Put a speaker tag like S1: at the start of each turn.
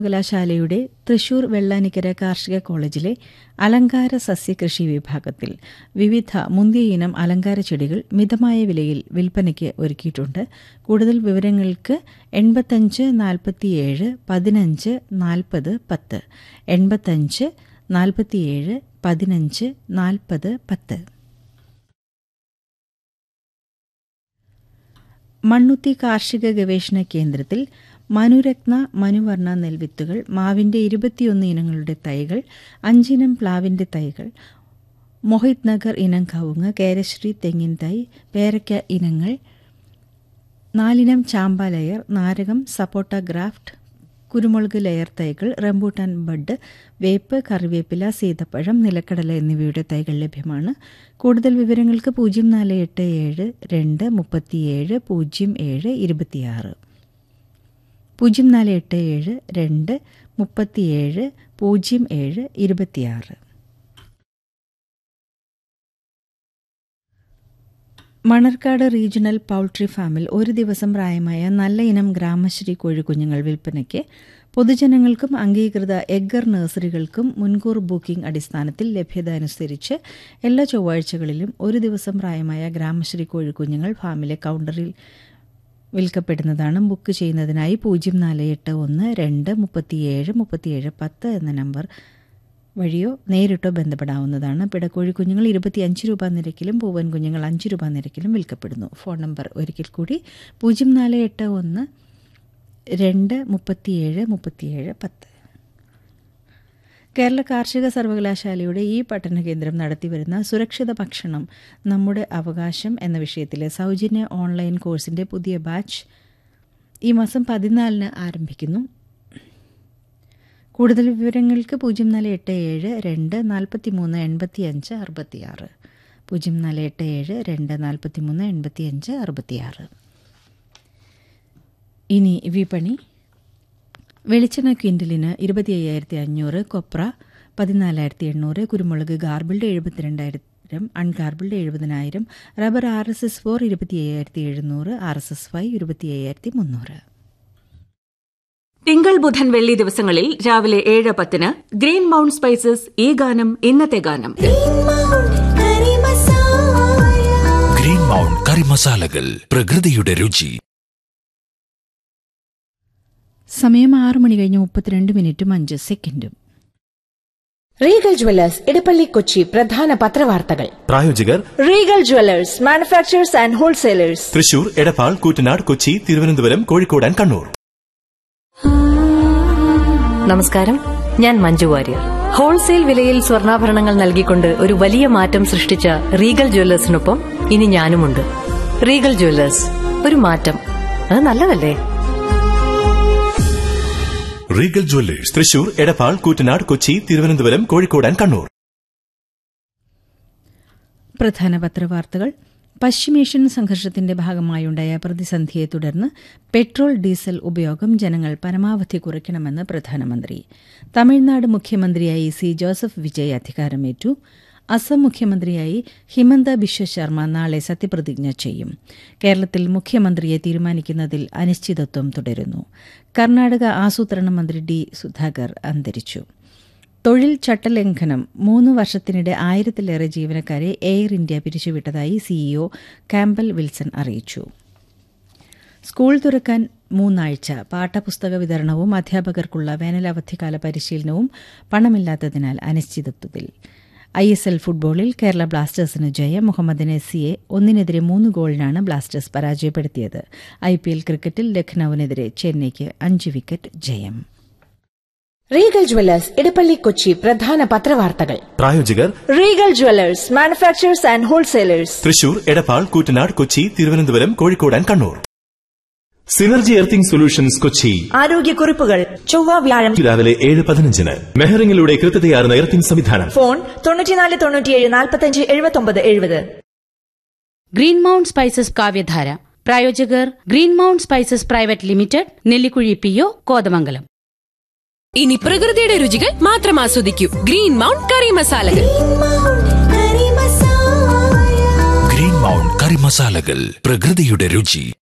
S1: സർവകലാശാലയുടെ തൃശൂർ വെള്ളാനിക്കര കാർഷിക കോളേജിലെ അലങ്കാര സസ്യകൃഷി വിഭാഗത്തിൽ വിവിധ മുന്തിയ ഇനം അലങ്കാര ചെടികൾ മിതമായ വിലയിൽ വിൽപ്പനയ്ക്ക് ഒരുക്കിയിട്ടുണ്ട് കൂടുതൽ വിവരങ്ങൾക്ക് എൺപത്തഞ്ച് നാൽപ്പത്തിയേഴ് പതിനഞ്ച് നാൽപ്പത് പത്ത് എൺപത്തഞ്ച് നാൽപ്പത്തിയേഴ് പതിനഞ്ച് നാൽപ്പത് പത്ത് മണ്ണുത്തി കാർഷിക ഗവേഷണ കേന്ദ്രത്തിൽ മനുരത്ന മനുവർണ്ണ നെൽവിത്തുകൾ മാവിന്റെ ഇരുപത്തിയൊന്ന് ഇനങ്ങളുടെ തൈകൾ അഞ്ചിനം പ്ലാവിന്റെ തൈകൾ മൊഹിത് നഗർ ഇനം കവുങ്ങ് കേരശ്രീ തെങ്ങിൻ തൈ പേരയ്ക്ക ഇനങ്ങൾ നാലിനം ചാമ്പ ലെയർ നാരകം സപ്പോട്ട ഗ്രാഫ്റ്റ് കുരുമുളക് ലെയർ തൈകൾ റംബൂട്ടാൻ ബഡ് വേപ്പ് കറിവേപ്പില സീതപ്പഴം നിലക്കടല എന്നിവയുടെ തൈകൾ ലഭ്യമാണ് കൂടുതൽ വിവരങ്ങൾക്ക് പൂജ്യം നാല് എട്ട് ഏഴ് രണ്ട് മുപ്പത്തിയേഴ് പൂജ്യം ഏഴ് ഇരുപത്തിയാറ് പൂജ്യം നാല് എട്ട് ഏഴ് രണ്ട് മുപ്പത്തിയേഴ് പൂജ്യം ഏഴ് ഇരുപത്തിയാറ് മണർക്കാട് റീജിയണൽ പൗൾട്രി ഫാമിൽ ഒരു ദിവസം പ്രായമായ നല്ല ഇനം ഗ്രാമശ്രീ കോഴിക്കുഞ്ഞുങ്ങൾ വിൽപ്പനയ്ക്ക് പൊതുജനങ്ങൾക്കും അംഗീകൃത എഗ്ഗർ നഴ്സറികൾക്കും മുൻകൂർ ബുക്കിംഗ് അടിസ്ഥാനത്തിൽ ലഭ്യത അനുസരിച്ച് എല്ലാ ചൊവ്വാഴ്ചകളിലും ഒരു ദിവസം പ്രായമായ ഗ്രാമശ്രീ കോഴിക്കുഞ്ഞുങ്ങൾ ഫാമിലെ കൗണ്ടറിൽ വിൽക്കപ്പെടുന്നതാണ് ബുക്ക് ചെയ്യുന്നതിനായി പൂജ്യം നാല് എട്ട് ഒന്ന് രണ്ട് മുപ്പത്തിയേഴ് മുപ്പത്തിയേഴ് പത്ത് എന്ന നമ്പർ വഴിയോ നേരിട്ടോ ബന്ധപ്പെടാവുന്നതാണ് പിടക്കോഴി കുഞ്ഞുങ്ങൾ ഇരുപത്തിയഞ്ച് രൂപ നിരക്കിലും പൂവൻ കുഞ്ഞുങ്ങൾ അഞ്ച് രൂപ നിരക്കിലും വിൽക്കപ്പെടുന്നു ഫോൺ നമ്പർ ഒരിക്കൽ കൂടി പൂജ്യം നാല് എട്ട് ഒന്ന് രണ്ട് മുപ്പത്തിയേഴ് മുപ്പത്തിയേഴ് പത്ത് കേരള കാർഷിക സർവകലാശാലയുടെ ഈ പഠന കേന്ദ്രം നടത്തിവരുന്ന സുരക്ഷിത ഭക്ഷണം നമ്മുടെ അവകാശം എന്ന വിഷയത്തിലെ സൗജന്യ ഓൺലൈൻ കോഴ്സിന്റെ പുതിയ ബാച്ച് ഈ മാസം പതിനാലിന് ആരംഭിക്കുന്നു കൂടുതൽ വിവരങ്ങൾക്ക് പൂജ്യം നാല് എട്ട് ഏഴ് രണ്ട് നാൽപ്പത്തി മൂന്ന് എൺപത്തി അഞ്ച് അറുപത്തിയാറ് പൂജ്യം നാല് എട്ട് ഏഴ് രണ്ട് നാൽപ്പത്തി മൂന്ന് എൺപത്തി അഞ്ച് അറുപത്തിയാറ് ഇനി വിപണി വെളിച്ചെണ്ണ ക്വിൻ്റലിന് ഇരുപത്തി അയ്യായിരത്തി അഞ്ഞൂറ് കൊപ്ര പതിനാലായിരത്തി എണ്ണൂറ് കുരുമുളക് ഗാർബിൾഡ് എഴുപത്തിരണ്ടായിരം അൺഗാർബിൾഡ് എഴുപതിനായിരം rubber R S S four ഇരുപത്തി അയ്യായിരത്തി എഴുന്നൂറ് ആർ എസ് എസ് ഫൈവ് ഇരുപത്തി അയ്യായിരത്തി മുന്നൂറ്
S2: തിങ്കൾ ബുധൻ വെള്ളി ദിവസങ്ങളിൽ രാവിലെ ഏഴ് പത്തിന് ഗ്രീൻ മൗണ്ട് സ്പൈസസ് ഈ ഗാനം ഇന്നത്തെ ഗാനം
S3: ഗ്രീൻ മൗണ്ട് കറി മസാലകൾ പ്രകൃതിയുടെ രുചി
S1: സമയം ആറ് മണി കഴിഞ്ഞ് മുപ്പത്തിരണ്ട് മിനിറ്റും അഞ്ച് സെക്കൻഡും
S4: റീഗൽ ജുവല്ലേഴ്സ് ഇടപ്പള്ളി കൊച്ചി പ്രധാന പത്രവാർത്തകൾ
S5: പ്രായോജകർ
S4: Regal jewellers manufacturers and wholesalers
S5: Thrissur Edappal Koottanad Kochi Thiruvananthapuram Kozhikode and Kannur
S6: നമസ്കാരം ഞാൻ മഞ്ജു വാര്യർ ഹോൾസെയിൽ വിലയിൽ സ്വർണ്ണാഭരണങ്ങൾ നൽകിക്കൊണ്ട് ഒരു വലിയ മാറ്റം സൃഷ്ടിച്ച റീഗൽ ജ്വല്ലേഴ്സിനൊപ്പം ഇനി ഞാനുമുണ്ട് റീഗൽ ജ്വല്ലേഴ്സ് ഒരു മാറ്റം അത് നല്ലതല്ലേ
S5: Regal jewellers Thrissur Edappal Koottanad Kochi Thiruvananthapuram Kozhikode and Kannur
S1: പ്രധാന പത്രവാർത്തകൾ പശ്ചിമേഷ്യൻ സംഘർഷത്തിന്റെ ഭാഗമായുണ്ടായ പ്രതിസന്ധിയെ തുടർന്ന് പെട്രോൾ ഡീസൽ ഉപയോഗം ജനങ്ങൾ പരമാവധി കുറയ്ക്കണമെന്ന് പ്രധാനമന്ത്രി തമിഴ്നാട് മുഖ്യമന്ത്രിയായി സി ജോസഫ് വിജയ് അധികാരമേറ്റു അസം മുഖ്യമന്ത്രിയായി ഹിമന്ത ബിശ്വ ശർമ്മ നാളെ സത്യപ്രതിജ്ഞ ചെയ്യും കേരളത്തിൽ മുഖ്യമന്ത്രിയെ തീരുമാനിക്കുന്നതിൽ അനിശ്ചിതത്വം തുടരുന്നു കർണാടക ആസൂത്രണ മന്ത്രി ഡി സുധാകർ അന്തരിച്ചു തൊഴിൽ ചട്ടലംഘനം മൂന്ന് വർഷത്തിനിടെ ആയിരത്തിലേറെ ജീവനക്കാരെ എയർ ഇന്ത്യ പിരിച്ചുവിട്ടതായി സിഇഒ കാമ്പൽ വിൽസൺ അറിയിച്ചു സ്കൂൾ തുറക്കാൻ മൂന്നാഴ്ച പാഠപുസ്തക വിതരണവും അധ്യാപകർക്കുള്ള വേനലവധിക്കാല പരിശീലനവും പണമില്ലാത്തതിനാൽ അനിശ്ചിതത്വത്തിൽ ഐ എസ് എൽ ഫുട്ബോളിൽ കേരള ബ്ലാസ്റ്റേഴ്സിന് ജയം മുഹമ്മദ് നസിയെ ഒന്നിനെതിരെ മൂന്ന് ഗോളിനാണ് ബ്ലാസ്റ്റേഴ്സ് പരാജയപ്പെടുത്തിയത് ഐ പി എൽ ക്രിക്കറ്റിൽ ലഖ്നൌവിനെതിരെ ചെന്നൈയ്ക്ക് അഞ്ച് വിക്കറ്റ് ജയം
S4: റീഗൽ ജുവല്ലേഴ്സ് ഇടപ്പള്ളി കൊച്ചി പ്രധാന പത്രവാർത്തകൾ
S5: പ്രായോജകർ
S4: Regal jewellers manufacturers and wholesalers
S5: Thrissur Edappal Koottanad Kochi Thiruvananthapuram Kozhikode and Kannur Synergy earthing solutions Kochi
S4: ആരോഗ്യക്കുറിപ്പുകൾ ചൊവ്വ വ്യാഴം
S5: രാവിലെ ഏഴ് പതിനഞ്ചിന് മെഹറിംഗിലൂടെ കൃത്യതയാർന്ന എർത്തിംഗ് സംവിധാനം
S4: ഫോൺ തൊണ്ണൂറ്റിനാല് തൊണ്ണൂറ്റിയേഴ് നാൽപ്പത്തഞ്ച് എഴുപത്തൊമ്പത് എഴുപത്
S7: ഗ്രീൻ മൗണ്ട് സ്പൈസസ് കാവ്യധാര പ്രായോജകർ Green Mount Spices private limited Nellikkuzhi P O Kothamangalam
S8: ഇനി പ്രകൃതിയുടെ രുചികൾ മാത്രം ആസ്വദിക്കൂ ഗ്രീൻ മൗണ്ട് കറി മസാലകൾ
S3: ഗ്രീൻ മൗണ്ട് കറി മസാലകൾ പ്രകൃതിയുടെ രുചി